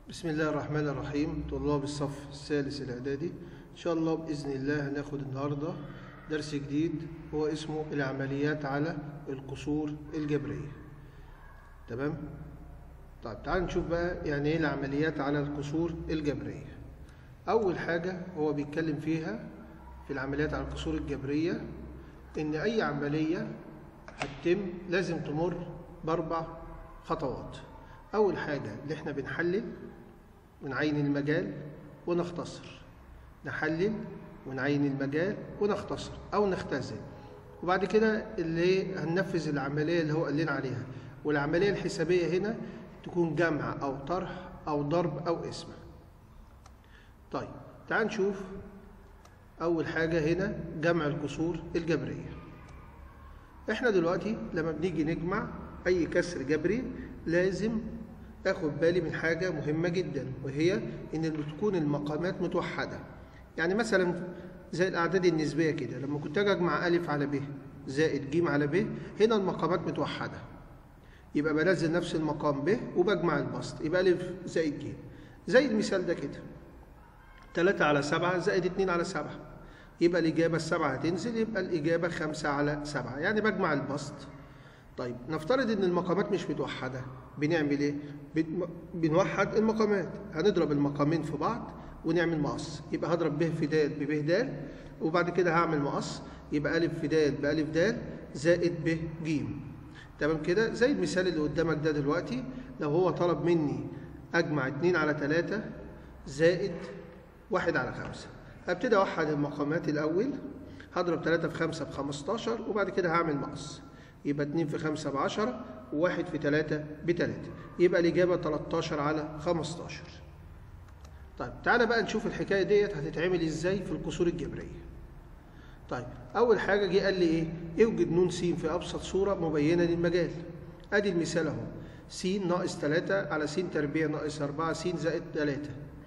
بسم الله الرحمن الرحيم طلاب الصف الثالث الإعدادي إن شاء الله بإذن الله هناخد النهاردة درس جديد هو اسمه العمليات على القصور الجبرية تمام؟ طيب تعال نشوف بقى يعني إيه العمليات على القصور الجبرية أول حاجة هو بيتكلم فيها في العمليات على القصور الجبرية إن أي عملية هتتم لازم تمر بأربع خطوات أول حاجة اللي إحنا بنحلل ونعين المجال ونختصر نحلل ونعين المجال ونختصر أو نختزل وبعد كده اللي هننفذ العملية اللي هو قال لنا عليها والعملية الحسابية هنا تكون جمع أو طرح أو ضرب أو اسم طيب تعال نشوف أول حاجة هنا جمع الكسور الجبرية إحنا دلوقتي لما بنيجي نجمع أي كسر جبري لازم اخد بالي من حاجة مهمة جدا وهي ان تكون المقامات متوحدة يعني مثلا زي الاعداد النسبية كده لما كنت اجي اجمع الف على ب زائد ج على ب هنا المقامات متوحدة يبقى بنزل نفس المقام ب وبجمع البسط يبقى الف زائد ج زي المثال ده كده 3 على 7 زائد 2 على 7 يبقى الإجابة السبعة هتنزل يبقى الإجابة 5 على 7 يعني بجمع البسط طيب نفترض ان المقامات مش متوحده بنعمل ايه بنوحد المقامات هنضرب المقامين في بعض ونعمل مقص يبقى هضرب ب في د بب د وبعد كده هعمل مقص يبقى ا في د بألف د زائد ب ج تمام كده زي المثال اللي قدامك ده دلوقتي لو هو طلب مني اجمع 2 على 3 زائد 1 على 5 هبتدي اوحد المقامات الاول هضرب 3 في 5 ب 15 وبعد كده هعمل مقص يبقى 2 في 5 ب 10 و1 في 3 ب 3 يبقى الإجابة 13 على 15 طيب تعالى بقى نشوف الحكاية ديت هتتعمل إزاي في القصور الجبرية طيب أول حاجة جه قال لي إيه اوجد نون س في أبسط صورة مبينة للمجال أدي المثال أهو س ناقص 3 على س تربيع ناقص 4 س زائد 3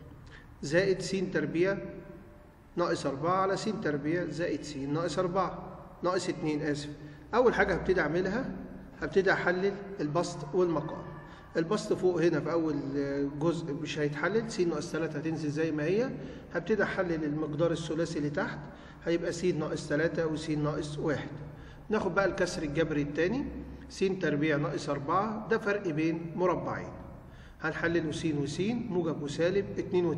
زائد س تربيع ناقص 4 على س تربيع زائد س ناقص 4 ناقص 2 آسف أول حاجة هبتدي أعملها هبتدي أحلل البسط والمقام البسط فوق هنا في أول جزء مش هيتحلل س ناقص 3 هتنزل زي ما هي هبتدي أحلل المقدار الثلاثي اللي تحت هيبقى س ناقص 3 وس ناقص 1 ناخد بقى الكسر الجبري الثاني س تربيع ناقص 4 ده فرق بين مربعين هنحلله س وس موجب وسالب 2 و2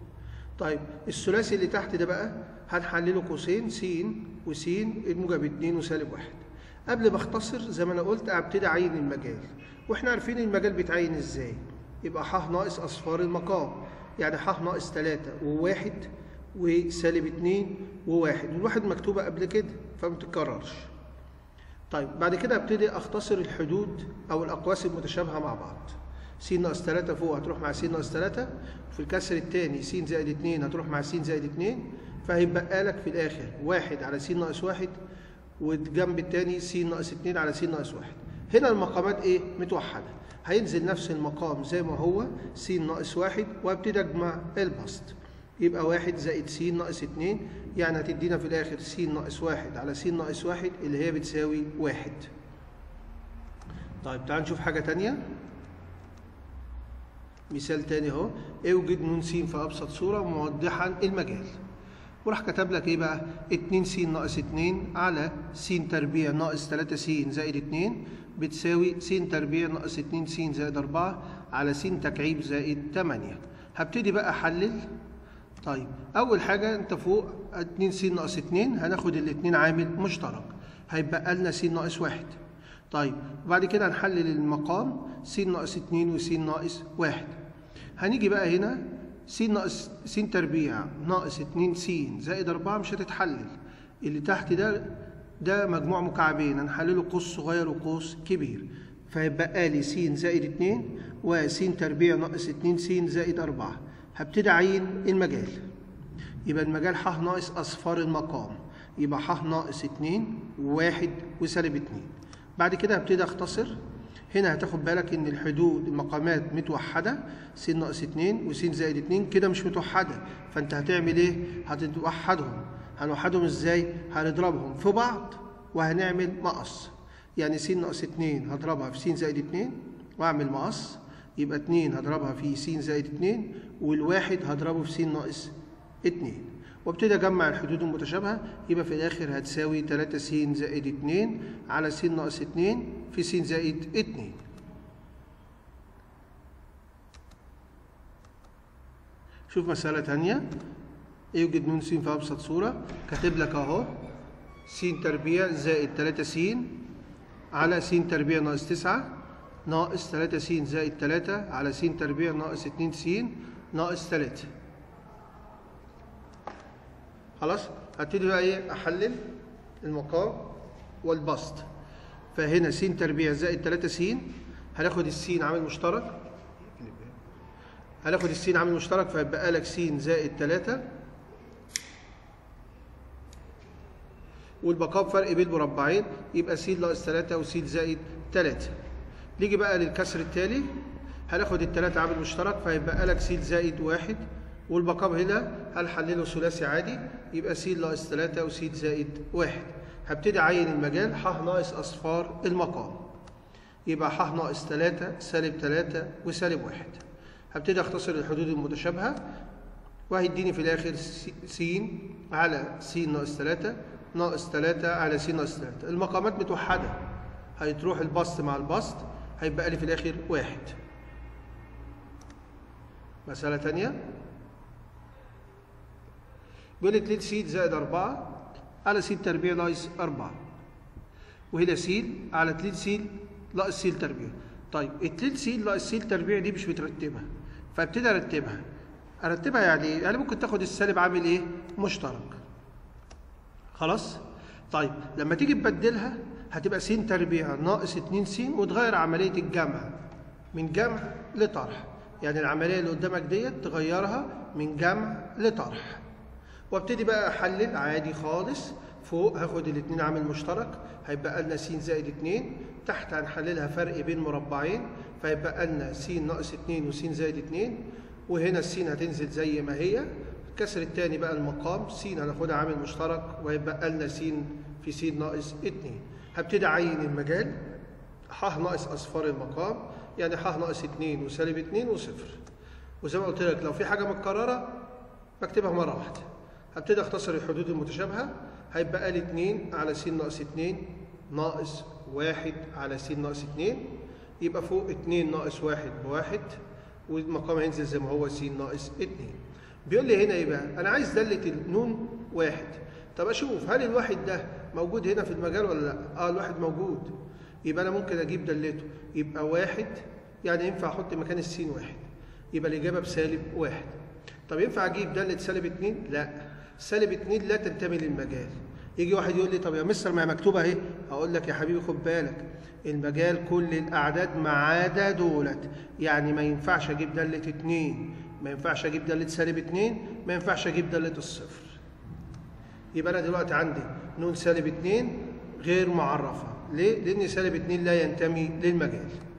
طيب الثلاثي اللي تحت ده بقى هنحلله قوسين س وس الموجب 2 وسالب 1 قبل ما اختصر زي ما انا قلت ابتدي اعين المجال واحنا عارفين المجال بيتعين ازاي يبقى ح ناقص اصفار المقام يعني ح ناقص 3 وواحد وسالب 2 وواحد والواحد مكتوبه قبل كده فما تتكررش طيب بعد كده ابتدي اختصر الحدود او الاقواس المتشابهه مع بعض س ناقص 3 فوق هتروح مع س ناقص 3 وفي الكسر الثاني س زائد 2 هتروح مع س زائد 2 فهيبقى لك في الاخر واحد على س ناقص واحد والجنب الثاني س ناقص 2 على س ناقص 1 هنا المقامات ايه متوحده هينزل نفس المقام زي ما هو س ناقص 1 وابتدي اجمع البسط يبقى 1 زائد س ناقص 2 يعني هتدينا في الاخر س ناقص 1 على س ناقص 1 اللي هي بتساوي 1 طيب تعال نشوف حاجه ثانيه مثال تاني اهو اوجد نون س في ابسط صوره موضحا المجال وراح كتب لك ايه بقى 2 س ناقص 2 على س تربيع ناقص 3 س زائد 2 بتساوي س تربيع ناقص 2 س زائد 4 على س تكعيب زائد 8 هبتدي بقى احلل طيب اول حاجه انت فوق 2 س ناقص 2 هناخد الاثنين عامل مشترك هيبقى لنا س ناقص 1 طيب وبعد كده هنحلل المقام س ناقص 2 وس ناقص 1 هنيجي بقى هنا س ناقص س تربيع ناقص 2 س زائد 4 مش هتتحلل اللي تحت ده ده مجموع مكعبين هنحلله قوس صغير وقوس كبير فهيبقى لي س زائد 2 وس تربيع ناقص 2 س زائد 4 هبتدي اعين المجال يبقى المجال ح ناقص اصفار المقام يبقى ح ناقص 2 و1 وسالب 2 بعد كده هبتدي اختصر هنا هتاخد بالك ان الحدود المقامات متوحده س ناقص 2 وس زائد 2 كده مش متوحده فانت هتعمل ايه هتوحدهم هنوحدهم ازاي هنضربهم في بعض وهنعمل مقص يعني س ناقص 2 هضربها في س زائد 2 واعمل مقص يبقى 2 هضربها في س زائد 2 والواحد هضربه في س ناقص 2 وابتدي اجمع الحدود المتشابهه يبقى في الاخر هتساوي 3 س زائد 2 على س ناقص 2 في س زائد 2 شوف مسألة تانية يوجد نون س في أبسط صورة كاتب لك أهو س تربيع زائد 3 س على س تربيع ناقص 9 ناقص 3 س زائد 3 على س تربيع ناقص 2 س ناقص 3 خلاص هبتدي بقى ايه احلل المقام والبسط فهنا س تربيع زائد 3 س هناخد السين عامل مشترك هناخد السين عامل مشترك فهيبقى لك س زائد 3 والبقاء فرق بين المربعين يبقى س ناقص 3 وس زائد 3 نيجي بقى للكسر التالي هناخد التلاتة عامل مشترك فهيبقى لك س زائد واحد والبقاء هنا هنحلله ثلاثي عادي يبقى س ناقص 3 وس زائد واحد هبتدي اعين المجال ح ناقص اصفار المقام يبقى ح ناقص 3 سالب 3 وسالب واحد هبتدي اختصر الحدود المتشابهه وهيديني في الاخر س على س ناقص 3 ناقص 3 على س ناقص 3 المقامات متوحده هيتروح البسط مع البسط هيبقى لي في الاخر واحد مسألة تانية بيقول لي 2 س زائد 4 على س تربيع ناقص 4 وهنا س على 2 س ناقص س تربيع طيب 2 س ناقص س تربيع دي مش مترتبة فابتدي ارتبها ارتبها يعني ايه؟ يعني ممكن تاخد السالب عامل ايه؟ مشترك خلاص؟ طيب لما تيجي تبدلها هتبقى س تربيع ناقص 2 س وتغير عملية الجمع من جمع لطرح يعني العملية اللي قدامك ديت تغيرها من جمع لطرح وابتدي بقى احلل عادي خالص فوق هاخد الاثنين عامل مشترك هيبقى لنا س زائد 2 تحت هنحللها فرق بين مربعين فيبقى لنا س ناقص 2 وس زائد 2 وهنا الس هتنزل زي ما هي الكسر الثاني بقى المقام س هناخدها عامل مشترك وهيبقى لنا س في س ناقص 2 هبتدي اعين المجال ح ناقص اصفار المقام يعني ح ناقص 2 وسالب 2 وصفر وزي ما قلت لك لو في حاجه متكرره بكتبها مره واحده هبتدي اختصر الحدود المتشابهه هيبقى لي 2 على س ناقص 2 ناقص 1 على س ناقص 2 يبقى فوق 2 ناقص 1 بواحد والمقام هينزل زي ما هو س ناقص 2 بيقول لي هنا ايه بقى؟ انا عايز داله النون واحد طب اشوف هل الواحد ده موجود هنا في المجال ولا لا؟ اه الواحد موجود يبقى انا ممكن اجيب دلته يبقى واحد يعني ينفع احط مكان السين واحد يبقى الاجابه بسالب واحد طب ينفع اجيب داله سالب 2 لا سالب 2 لا تنتمي للمجال يجي واحد يقول لي طب يا مستر ما هي مكتوبه اهي هقول لك يا حبيبي خد بالك المجال كل الاعداد ما عدا دولت يعني ما ينفعش اجيب داله 2 ما ينفعش اجيب داله سالب 2 ما ينفعش اجيب داله الصفر يبقى انا دلوقتي عندي نون سالب 2 غير معرفه ليه لان سالب 2 لا ينتمي للمجال